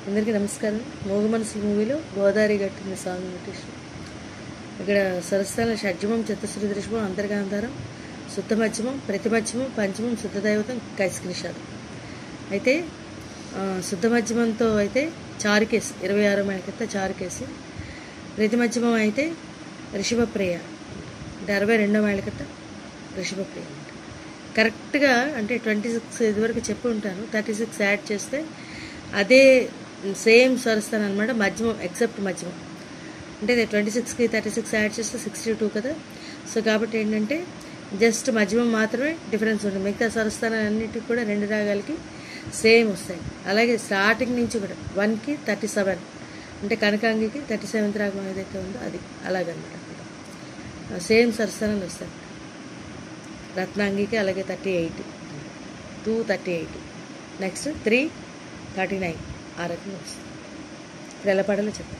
అందరికీ నమస్కారం మోగ మనసు మూవీలో గోదావరి గట్టింది సాంగ్ నోటేషన్ ఇక్కడ సరస్థాన షడ్జమం చతుశ్రీ దృశ్యమం అంతర్గాంధారం శుద్ధ మధ్యమం ప్రతిమధ్యమం పంచమం శుద్ధ దైవతం కైస్కృషాలు అయితే ఆ, శుద్ధ మధ్యమంతో అయితే చారు కేసు ఇరవై ఆరో మేళకెత్త చారు కేసు ప్రతి మధ్యమం అయితే రిషభప్రియ అంటే అరవై రెండో మేళకెత్త రిషభప్రియ కరెక్ట్గా అంటే ట్వంటీ సిక్స్ ఇదివరకు చెప్పి ఉంటాను థర్టీ సిక్స్ యాడ్ చేస్తే అదే సేమ్ స్వరస్థానం అనమాట మధ్యమం ఎక్సెప్ట్ మధ్యమం అంటే ట్వంటీ సిక్స్కి థర్టీ సిక్స్ యాడ్ చేస్తే సిక్స్టీ టూ కదా సో కాబట్టి ఏంటంటే జస్ట్ మధ్యమం మాత్రమే డిఫరెన్స్ ఉంటుంది మిగతా స్వరస్థానాలు అన్నిటికి కూడా రెండు రాగాలకి సేమ్ వస్తాయి అలాగే స్టార్టింగ్ నుంచి కూడా వన్కి థర్టీ సెవెన్ అంటే కనకాంగికి థర్టీ సెవెంత్ రాగం ఏదైతే ఉందో అది అలాగనమాట సేమ్ స్వరస్థానాలు వస్తాయి రత్నాంగికి అలాగే thirty eight two thirty eight next three thirty nine ఆ రకంగా వస్తుంది ఇప్పుడు ఎలా పాడాలో చెప్పండి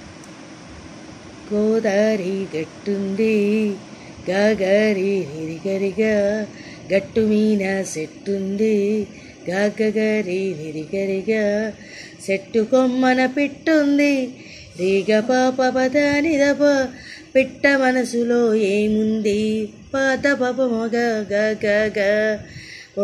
గోదారి గట్టుంది గగరి నిరిగరిగా గట్టు మీన సెట్టుంది గగరి నిరిగరిగా సెట్టు కొమ్మన పిట్టుంది రీగ పాప పద నిదప పిట్ట మనసులో ఏముంది పాత పాప మగ గ గ గ ఓ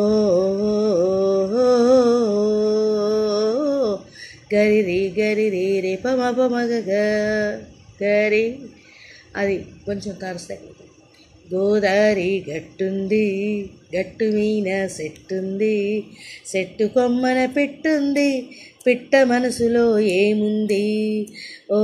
గరి రి గరి రి రే పమ పమ గ గ గరి అది కొంచెం కారుస్తాయి గోదారి గట్టుంది గట్టు మీన సెట్టుంది సెట్టు కొమ్మన పెట్టుంది పిట్ట మనసులో ఏముంది ఓ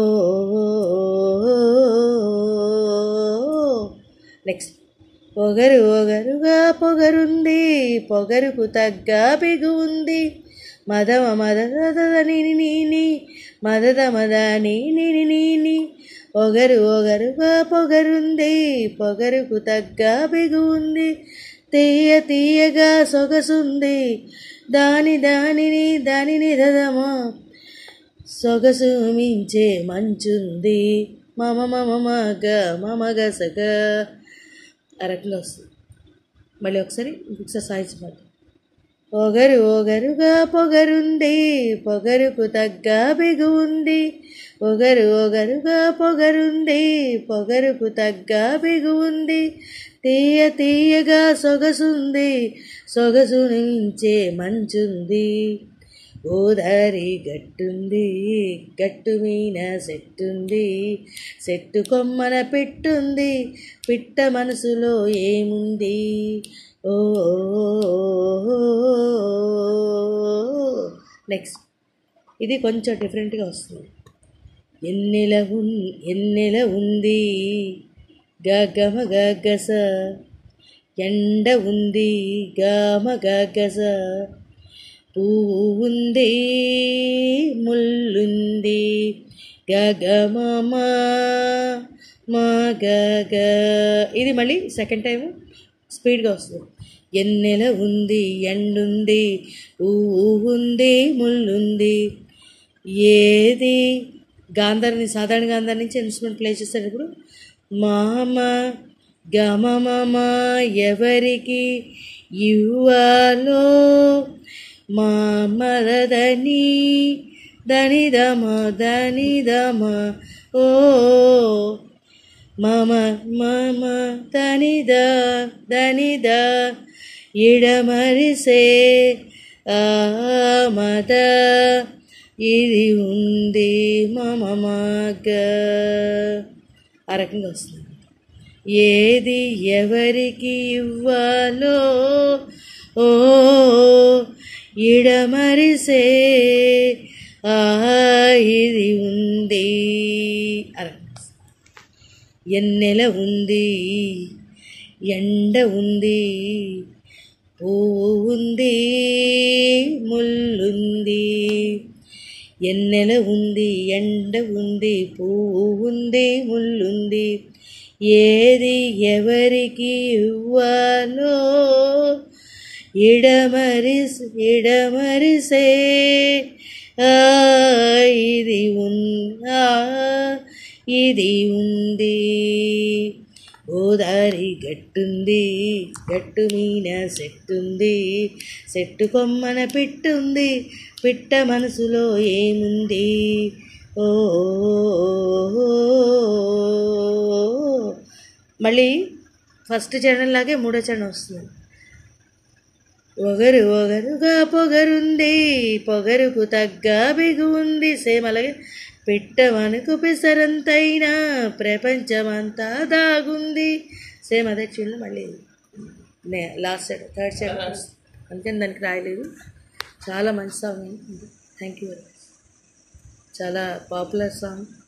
నెక్స్ట్ పొగరు ఒగరుగా పొగరుంది పొగరుకు తగ్గ బిగు ఉంది మదమ మదద నీని నీని మదద మద నీని నీని ఒగరు ఒగరుగా పొగరుంది పొగరుకు తగ్గ బిగు ఉంది తీయ తీయగా సొగసుంది దాని దానిని దానిని దదమా సొగసు మించే మంచుంది మమ మమ మగ మమ గసగ ఆ రకంగా వస్తుంది మళ్ళీ ఒకసారి ఇంకొకసారి సాయించి పాట పొగరు ఒగరుగా పొగరుంది పొగరుకు తగ్గ బిగు ఉంది పొగరు ఒగరుగా పొగరుంది పొగరుకు తగ్గ బిగు ఉంది తీయ తీయగా సొగసుంది సొగసు మించే మంచుంది గోదారి గట్టుంది గట్టు మీన సెట్టుంది సెట్టు కొమ్మన పెట్టుంది పిట్ట మనసులో ఏముంది ఓ నెక్స్ట్ ఇది కొంచెం డిఫరెంట్గా వస్తుంది ఎన్నెల ఉన్ ఎన్నెల ఉంది గగమ గగస ఎండ ఉంది గామ గగస పువ్వు ఉంది ముల్లుంది గగమమ మా గగ ఇది మళ్ళీ సెకండ్ టైం స్పీడ్గా వస్తుంది ఎన్నెల ఉంది ఎండుంది పువ్వు ఉంది ముల్లుంది ఏది గాంధారిని సాధారణ గాంధారి నుంచి ఇన్స్ట్రుమెంట్ ప్లే చేసేటప్పుడు మామ గమమమ ఎవరికి ఇవ్వాలో మా మరదని దనిదమ దనిదమ ఓ మమ మమ దనిద దనిద ఇడమరిసే ఆమద ఇది ఉంది మమ మగ ఆ రకంగా వస్తుంది ఏది ఎవరికి ఇవ్వాలో ఓ ఇడమరిసే ఆ ఇది ఉంది అలా ఎన్నెల ఉంది ఎండ ఉంది పువ్వు ఉంది ముల్లుంది ఎన్నెల ఉంది ఎండ ఉంది పువ్వు ఉంది ముల్లుంది ఏది ఎవరికి ఇవ్వాలో ఇడమరిస్ ఇడమరిసే ఆ ఇది ఉందా ఇది ఉంది గోదారి గట్టుంది గట్టు మీన సెట్టుంది సెట్టు కొమ్మన పిట్టుంది పిట్ట మనసులో ఏముంది ఓ మళ్ళీ ఫస్ట్ చరణం లాగే మూడో చరణం వస్తుంది ఒగరు ఒగరుగా పొగరుంది పొగరుకు తగ్గ బిగు ఉంది సేమ్ అలాగే పిట్టవనుకు పిసరంతైనా ప్రపంచమంతా దాగుంది సేమ్ అదే చూడండి మళ్ళీ నే లాస్ట్ సైడ్ థర్డ్ సైడ్ అందుకని దానికి రాయలేదు చాలా మంచి song thank you very much చాలా పాపులర్ సాంగ్